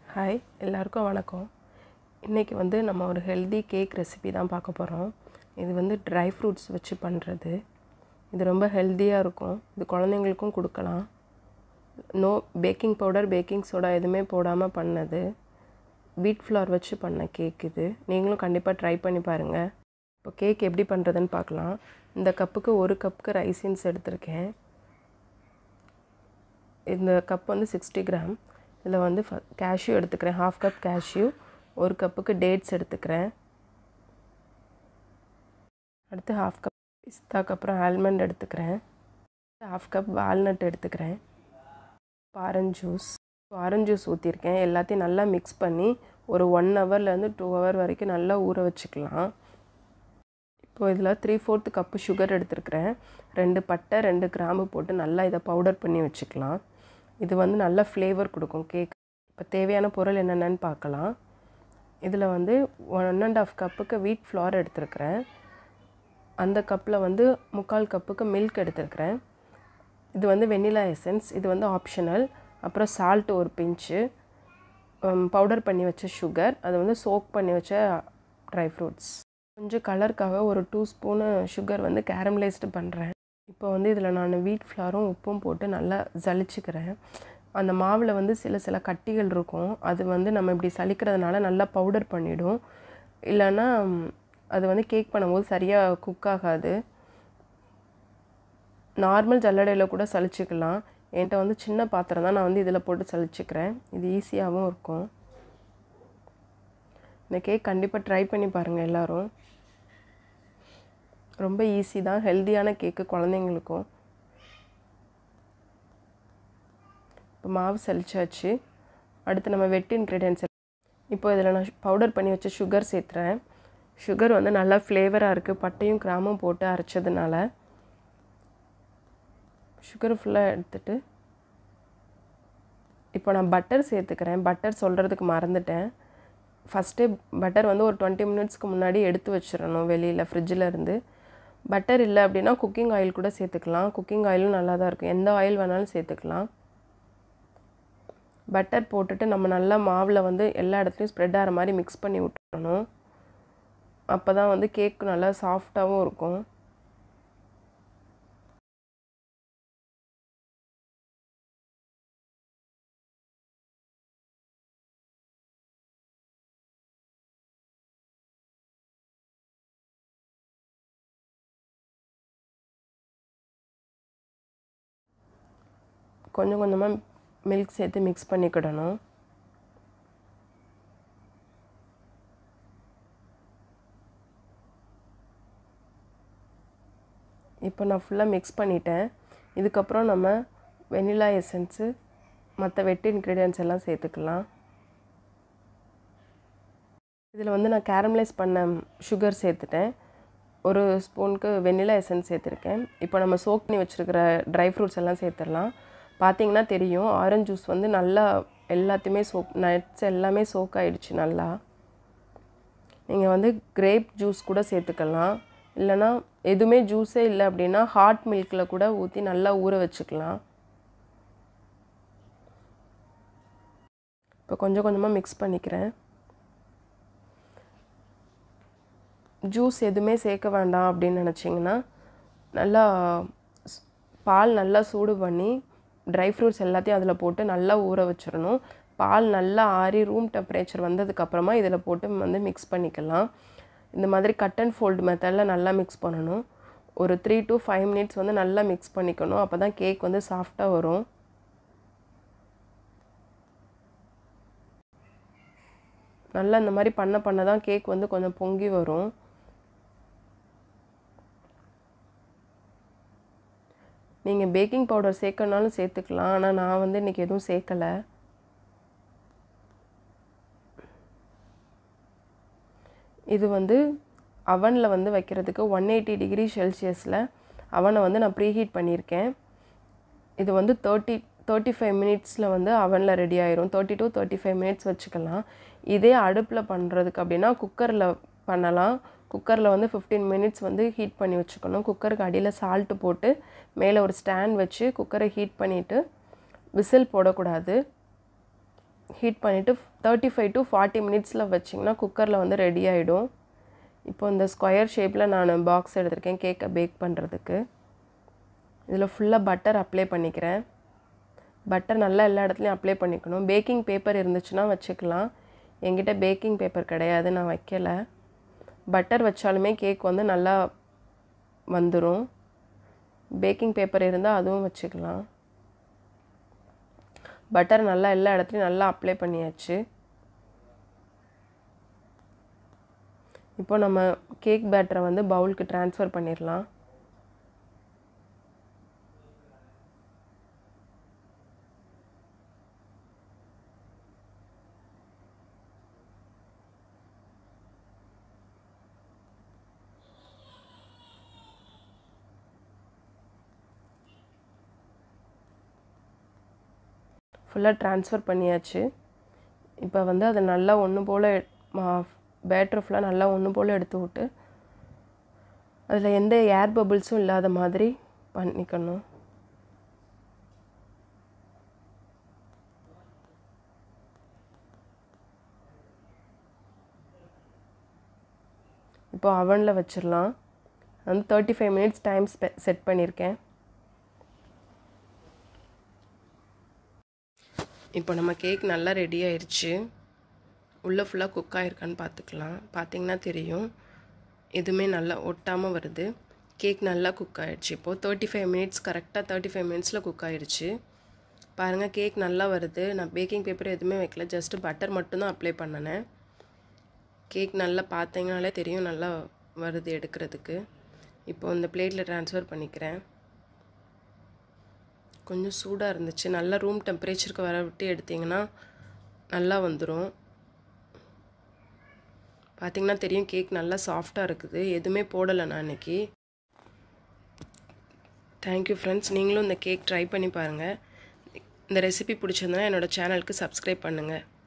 hi எல்லாருக்கும் வணக்கம் இன்றைக்கி வந்து நம்ம ஒரு ஹெல்தி கேக் ரெசிபி தான் பார்க்க போகிறோம் இது வந்து ட்ரை ஃப்ரூட்ஸ் வச்சு பண்ணுறது இது ரொம்ப ஹெல்த்தியாக இருக்கும் இது குழந்தைங்களுக்கும் கொடுக்கலாம் no baking powder baking soda எதுவுமே போடாமல் பண்ணது வீட் ஃப்ளார் வச்சு பண்ண கேக் இது நீங்களும் கண்டிப்பாக ட்ரை பண்ணி பாருங்கள் இப்போ கேக் எப்படி பண்ணுறதுன்னு பார்க்கலாம் இந்த கப்புக்கு ஒரு கப்புக்கு ரைசின்ஸ் எடுத்திருக்கேன் இந்த கப் வந்து சிக்ஸ்டி கிராம் இதில் வந்து ஃப கேஷ்யூ எடுத்துக்கிறேன் ஹாஃப் கப் கேஷ்யூ ஒரு கப்புக்கு டேட்ஸ் எடுத்துக்கிறேன் அடுத்து ஹாஃப் கப் பிஸ்தாக்கு அப்புறம் ஆல்மண்ட் எடுத்துக்கிறேன் ஹாஃப் கப் வால்நட் எடுத்துக்கிறேன் ஆரஞ்ச் ஜூஸ் ஆரஞ்ச் ஜூஸ் ஊற்றிருக்கேன் எல்லாத்தையும் நல்லா மிக்ஸ் பண்ணி ஒரு ஒன் ஹவர்லேருந்து டூ ஹவர் வரைக்கும் நல்லா ஊற வச்சுக்கலாம் இப்போ இதில் த்ரீ ஃபோர்த்து கப்பு சுகர் எடுத்துருக்கிறேன் ரெண்டு பட்டை ரெண்டு கிராம்பு போட்டு நல்லா இதை பவுடர் பண்ணி வச்சுக்கலாம் இது வந்து நல்ல ஃப்ளேவர் கொடுக்கும் கேக் இப்போ தேவையான பொருள் என்னென்னு பார்க்கலாம் இதில் வந்து ஒன் அண்ட் ஆஃப் கப்புக்கு வீட் ஃப்ளார் எடுத்துருக்கிறேன் அந்த கப்பில் வந்து முக்கால் கப்புக்கு மில்க் எடுத்துருக்கிறேன் இது வந்து வெண்ணிலா எசன்ஸ் இது வந்து ஆப்ஷனல் அப்புறம் சால்ட்டு ஒரு பிஞ்சு பவுடர் பண்ணி வச்ச சுகர் அது வந்து சோக் பண்ணி வச்ச ட்ரை ஃப்ரூட்ஸ் கொஞ்சம் கலருக்காக ஒரு டூ ஸ்பூனு சுகர் வந்து கேரமலைஸ்டு பண்ணுறேன் இப்போ வந்து இதில் நான் வீட் ஃப்ளாரும் உப்பும் போட்டு நல்லா ஜலிச்சுக்கிறேன் அந்த மாவில் வந்து சில சில கட்டிகள் இருக்கும் அது வந்து நம்ம இப்படி சலிக்கிறதுனால நல்லா பவுடர் பண்ணிவிடும் இல்லைன்னா அது வந்து கேக் பண்ணும்போது சரியாக குக் ஆகாது நார்மல் ஜல்லடையில் கூட சலிச்சுக்கலாம் என்கிட்ட வந்து சின்ன பாத்திரம் தான் நான் வந்து இதில் போட்டு சலிச்சுக்கிறேன் இது ஈஸியாகவும் இருக்கும் இந்த கேக் கண்டிப்பாக ட்ரை பண்ணி பாருங்கள் எல்லோரும் ரொம்ப ஈஸி தான் ஹெல்த்தியான கேக்கு குழந்தைங்களுக்கும் இப்போ மாவு சலிச்சாச்சு அடுத்து நம்ம வெட் இன்க்ரீடியன்ஸ் இப்போ இதில் நான் பவுடர் பண்ணி வச்ச சுகர் சேர்த்துறேன் சுகர் வந்து நல்லா ஃப்ளேவராக இருக்குது பட்டையும் கிராமும் போட்டு அரைச்சதுனால சுகர் ஃபுல்லாக எடுத்துட்டு இப்போ நான் பட்டர் சேர்த்துக்கிறேன் பட்டர் சொல்கிறதுக்கு மறந்துட்டேன் ஃபஸ்ட்டே பட்டர் வந்து ஒரு டுவெண்ட்டி மினிட்ஸ்க்கு முன்னாடி எடுத்து வச்சிடணும் வெளியில் ஃப்ரிட்ஜில் இருந்து பட்டர் இல்லை அப்படின்னா குக்கிங் ஆயில் கூட சேர்த்துக்கலாம் குக்கிங் ஆயிலும் நல்லா தான் இருக்கும் எந்த ஆயில் வேணாலும் சேர்த்துக்கலாம் பட்டர் போட்டுட்டு நம்ம நல்லா மாவில் வந்து எல்லா இடத்துலையும் ஸ்ப்ரெட் ஆகிற மாதிரி மிக்ஸ் பண்ணி விட்டுறணும் அப்போ தான் வந்து கேக் நல்லா சாஃப்டாகவும் இருக்கும் கொஞ்சம் கொஞ்சமாக மில்க் சேர்த்து மிக்ஸ் பண்ணிக்கிடணும் இப்போ நான் ஃபுல்லாக மிக்ஸ் பண்ணிட்டேன் இதுக்கப்புறம் நம்ம வெனிலா எசன்ஸு மற்ற வெட்டு இன்க்ரீடியன்ஸ் எல்லாம் சேர்த்துக்கலாம் இதில் வந்து நான் கேரமலைஸ் பண்ண சுகர் சேர்த்துட்டேன் ஒரு ஸ்பூனுக்கு வெண்ணிலா எசன்ஸ் சேர்த்துருக்கேன் இப்போ நம்ம சோக் பண்ணி வச்சுருக்கிற ட்ரை ஃப்ரூட்ஸ் எல்லாம் சேர்த்துடலாம் பார்த்தீங்கன்னா தெரியும் ஆரஞ்ச் ஜூஸ் வந்து நல்லா எல்லாத்தையுமே சோக் நட்ஸ் எல்லாமே சோக் ஆகிடுச்சு நல்லா நீங்கள் வந்து கிரேப் ஜூஸ் கூட சேர்த்துக்கலாம் இல்லைனா எதுவுமே ஜூஸே இல்லை அப்படின்னா ஹாட் மில்கில் கூட ஊற்றி நல்லா ஊற வச்சுக்கலாம் இப்போ கொஞ்சம் கொஞ்சமாக மிக்ஸ் பண்ணிக்கிறேன் ஜூஸ் எதுவுமே சேர்க்க வேண்டாம் அப்படின்னு நினச்சிங்கன்னா நல்லா பால் நல்லா சூடு பண்ணி ட்ரை ஃப்ரூட்ஸ் எல்லாத்தையும் அதில் போட்டு நல்லா ஊற வச்சிடணும் பால் நல்லா ஆறி ரூம் டெம்பரேச்சர் வந்ததுக்கப்புறமா இதில் போட்டு வந்து மிக்ஸ் பண்ணிக்கலாம் இந்த மாதிரி கட் அண்ட் ஃபோல்டு மெத்தடில் நல்லா மிக்ஸ் பண்ணணும் ஒரு த்ரீ டு ஃபைவ் மினிட்ஸ் வந்து நல்லா மிக்ஸ் பண்ணிக்கணும் அப்போ தான் கேக் வந்து சாஃப்டாக வரும் நல்லா இந்த மாதிரி பண்ண பண்ண தான் கேக் வந்து கொஞ்சம் பொங்கி வரும் நீங்கள் பேக்கிங் பவுடர் சேர்க்கணுனாலும் சேர்த்துக்கலாம் ஆனால் நான் வந்து இன்றைக்கி எதுவும் சேர்க்கலை இது வந்து அவனில் வந்து வைக்கிறதுக்கு ஒன் எயிட்டி டிகிரி செல்சியஸில் அவனை வந்து நான் ப்ரீஹீட் பண்ணியிருக்கேன் இது வந்து தேர்ட்டி தேர்ட்டி ஃபைவ் மினிட்ஸில் வந்து அவனில் ரெடி ஆயிரும் thirty to thirty five minutes வச்சுக்கலாம் இதே அடுப்பில் பண்ணுறதுக்கு அப்படின்னா குக்கரில் பண்ணலாம் குக்கரில் வந்து ஃபிஃப்டீன் மினிட்ஸ் வந்து ஹீட் பண்ணி வச்சுக்கணும் குக்கருக்கு அடியில் சால்ட்டு போட்டு மேலே ஒரு ஸ்டாண்ட் வச்சு குக்கரை ஹீட் பண்ணிவிட்டு விசில் போடக்கூடாது ஹீட் பண்ணிவிட்டு தேர்ட்டி ஃபைவ் டு ஃபார்ட்டி மினிட்ஸில் வச்சிங்கன்னா குக்கரில் வந்து ரெடி ஆகிடும் இப்போ இந்த ஸ்கொயர் ஷேப்பில் நான் பாக்ஸ் எடுத்திருக்கேன் கேக்கை பேக் பண்ணுறதுக்கு இதில் ஃபுல்லாக பட்டர் அப்ளை பண்ணிக்கிறேன் பட்டர் நல்லா எல்லா இடத்துலையும் அப்ளை பண்ணிக்கணும் பேக்கிங் பேப்பர் இருந்துச்சுன்னா வச்சுக்கலாம் என்கிட்ட பேக்கிங் பேப்பர் கிடையாது நான் வைக்கலை பட்டர் வச்சாலுமே கேக் வந்து நல்லா வந்துடும் பேக்கிங் பேப்பர் இருந்தால் அதுவும் வச்சுக்கலாம் பட்டர் நல்லா எல்லா இடத்துலையும் நல்லா அப்ளை பண்ணியாச்சு இப்போ நம்ம கேக் பேட்டரை வந்து பவுலுக்கு ட்ரான்ஸ்ஃபர் பண்ணிடலாம் ஃபுல்லாக ட்ரான்ஸ்ஃபர் பண்ணியாச்சு இப்போ வந்து அதை நல்லா ஒன்று போல் மா பேட்ரு ஃபுல்லாக நல்லா ஒன்று போல் எடுத்து விட்டு அதில் எந்த ஏர் பபிள்ஸும் இல்லாத மாதிரி பண்ணிக்கணும் இப்போ அவனில் வச்சிடலாம் வந்து தேர்ட்டி ஃபைவ் மினிட்ஸ் டைம் ஸ்பெ செட் பண்ணியிருக்கேன் இப்போ நம்ம கேக் நல்லா ரெடி ஆயிடுச்சு உள்ளே ஃபுல்லாக குக் ஆகிருக்கான்னு பார்த்துக்கலாம் பார்த்தீங்கன்னா தெரியும் எதுவுமே நல்லா ஒட்டாமல் வருது கேக் நல்லா குக் ஆகிடுச்சு இப்போது தேர்ட்டி ஃபைவ் மினிட்ஸ் கரெக்டாக தேர்ட்டி ஃபைவ் மினிட்ஸில் குக் ஆகிடுச்சு பாருங்கள் கேக் நல்லா வருது நான் பேக்கிங் பேப்பர் எதுவுமே வைக்கல ஜஸ்ட்டு பட்டர் மட்டும்தான் அப்ளை பண்ணினேன் கேக் நல்லா பார்த்தீங்கனாலே தெரியும் நல்லா வருது எடுக்கிறதுக்கு இப்போ இந்த பிளேட்டில் ட்ரான்ஸ்ஃபர் பண்ணிக்கிறேன் கொஞ்சம் சூடாக இருந்துச்சு நல்லா ரூம் டெம்பரேச்சருக்கு வர விட்டு எடுத்திங்கன்னா நல்லா வந்துடும் பார்த்திங்கன்னா தெரியும் கேக் நல்லா சாஃப்டாக இருக்குது எதுவுமே போடலை நான் அன்றைக்கி தேங்க்யூ ஃப்ரெண்ட்ஸ் நீங்களும் இந்த கேக் ட்ரை பண்ணி பாருங்கள் இந்த ரெசிபி பிடிச்சிருந்தனா என்னோடய சேனலுக்கு சப்ஸ்கிரைப் பண்ணுங்கள்